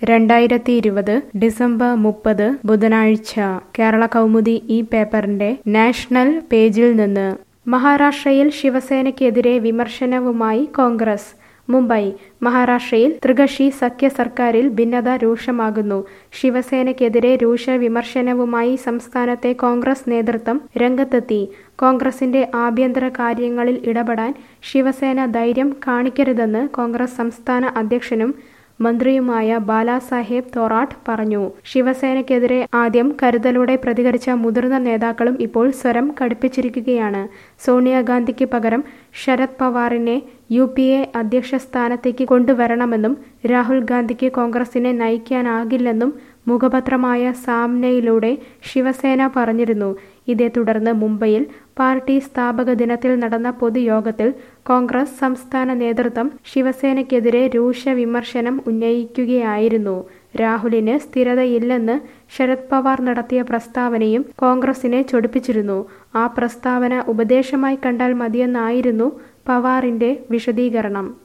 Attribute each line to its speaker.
Speaker 1: രണ്ടായിരത്തി ഇരുപത് ഡിസംബർ മുപ്പത് ബുധനാഴ്ച കേരള കൗമുദി ഈ പേപ്പറിന്റെ നാഷണൽ പേജിൽ നിന്ന് മഹാരാഷ്ട്രയിൽ ശിവസേനയ്ക്കെതിരെ വിമർശനവുമായി കോൺഗ്രസ് മുംബൈ മഹാരാഷ്ട്രയിൽ ത്രികക്ഷി സഖ്യ സർക്കാരിൽ ഭിന്നത രൂക്ഷമാകുന്നു ശിവസേനയ്ക്കെതിരെ രൂക്ഷ വിമർശനവുമായി സംസ്ഥാനത്തെ കോൺഗ്രസ് നേതൃത്വം രംഗത്തെത്തി കോൺഗ്രസിന്റെ ആഭ്യന്തര കാര്യങ്ങളിൽ ഇടപെടാൻ ശിവസേന ധൈര്യം കാണിക്കരുതെന്ന് കോൺഗ്രസ് സംസ്ഥാന അധ്യക്ഷനും മന്ത്രിയുമായ ബാലാസാഹേബ് തോറാട്ട് പറഞ്ഞു ശിവസേനയ്ക്കെതിരെ ആദ്യം കരുതലോടെ പ്രതികരിച്ച മുതിർന്ന നേതാക്കളും ഇപ്പോൾ സ്വരം കടുപ്പിച്ചിരിക്കുകയാണ് സോണിയാഗാന്ധിക്ക് പകരം ശരത് പവാറിനെ യു പി എ അധ്യക്ഷ സ്ഥാനത്തേക്ക് കൊണ്ടുവരണമെന്നും രാഹുൽ ഗാന്ധിക്ക് കോൺഗ്രസിനെ നയിക്കാനാകില്ലെന്നും മുഖപത്രമായ സാമ്നയിലൂടെ ശിവസേന പറഞ്ഞിരുന്നു ഇതേ തുടർന്ന് മുംബൈയിൽ പാർട്ടി സ്ഥാപക ദിനത്തിൽ നടന്ന പൊതുയോഗത്തിൽ കോൺഗ്രസ് സംസ്ഥാന നേതൃത്വം ശിവസേനയ്ക്കെതിരെ രൂക്ഷ വിമർശനം ഉന്നയിക്കുകയായിരുന്നു രാഹുലിന് സ്ഥിരതയില്ലെന്ന് ശരത് പവാർ നടത്തിയ പ്രസ്താവനയും കോൺഗ്രസിനെ ചൊടിപ്പിച്ചിരുന്നു ആ പ്രസ്താവന ഉപദേശമായി കണ്ടാൽ മതിയെന്നായിരുന്നു പവാറിന്റെ വിശദീകരണം